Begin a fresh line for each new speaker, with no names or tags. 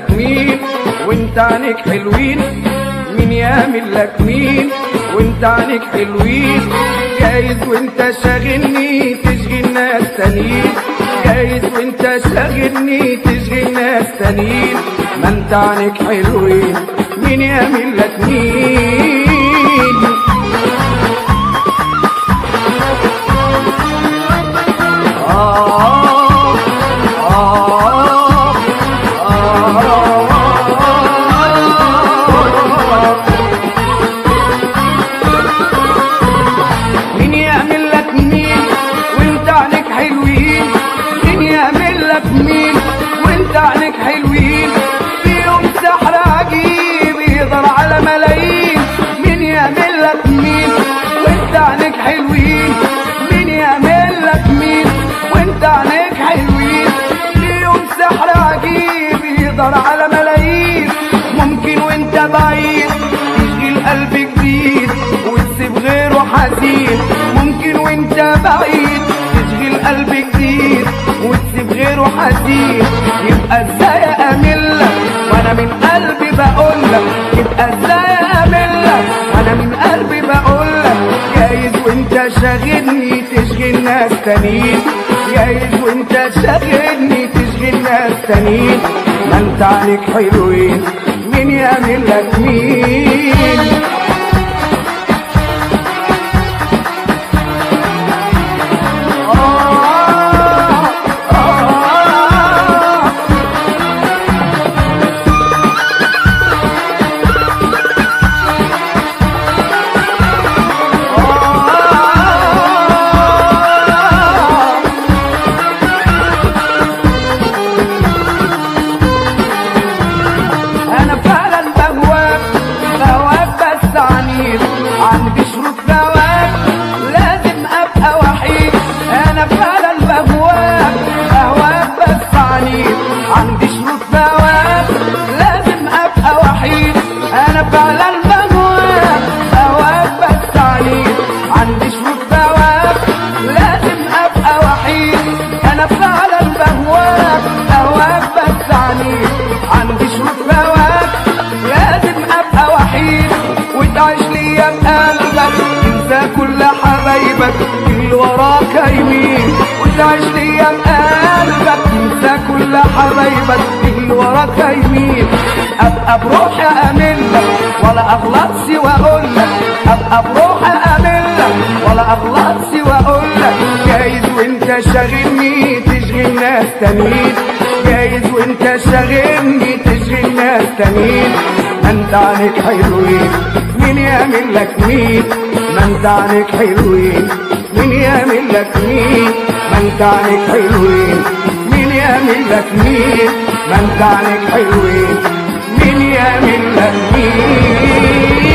لك مين وانت عنك حلوين مين يعمل لك مين وانت عنك حلوين جايز وانت شاغلني تشغل ناس تانيين جايز وانت شاغلني تشغل ناس تانيين ما انت عنك حلوين مين يعمل لك مين آه آه آه مين يعمل لك مين وانت عنك حلوين مين يعمل لك مين وانت عنك حلوين في يوم سحر عجيب يقدر على ملايين مين يعمل لك مين وانت عنك حلوين مين يعمل لك مين وانت عنك حلوين في يوم سحر عجيب يقدر على ملايين ممكن وانت بعيد تشغل قلب جديد وتسيب غيره حزين ممكن وانت بعيد تشغل قلب جديد وتسيب غيره حزين يبقى ازاي اامن لك وانا من قلبي بقول لك يبقى ازاي اامن لك وانا من قلبي بقول لك جايز وانت شاغلني تشغل ناس تانيين جايز وانت شاغلني تشغل ناس تانيين ما انت عليك حلوين مين يعمل لك مين آه آه آه انا فعلا بهواك بهواك بس عنيد عندي شروط بهواك لازم ابقى وحيد انا فعلا بهواك بهواك بس عنيد عندي شروط بهواك لازم ابقى وحيد انا فعلا بهواك بهواك بس عنيد عندي شروط بهواك لازم ابقى وحيد انا فعلا بهواك بهواك بس عنيد عندي شروط بهواك لازم ابقى وحيد وتعيش ليا بقلبك تنسى كل حبايبك اللي وراك يمين وتعيش ليا بقلبك تنسى كل حبايبك اللي وراك يمين ابقى بروحي امن لك ولا اغلط سوى اقول لك ابقى بروحي امن لك ولا اغلط سوى اقول لك جايز وانت شاغلني تشغل ناس تانيين جايز وانت شاغلني تشغل ناس تانيين ما انت عنك حلوين مين يعمل لك مين ما انت عنك حلوين مين يعمل لك مين ما انت عنك حلوين مين يعمل لك مين ما انت عنك حلوين مين يعمل لك مين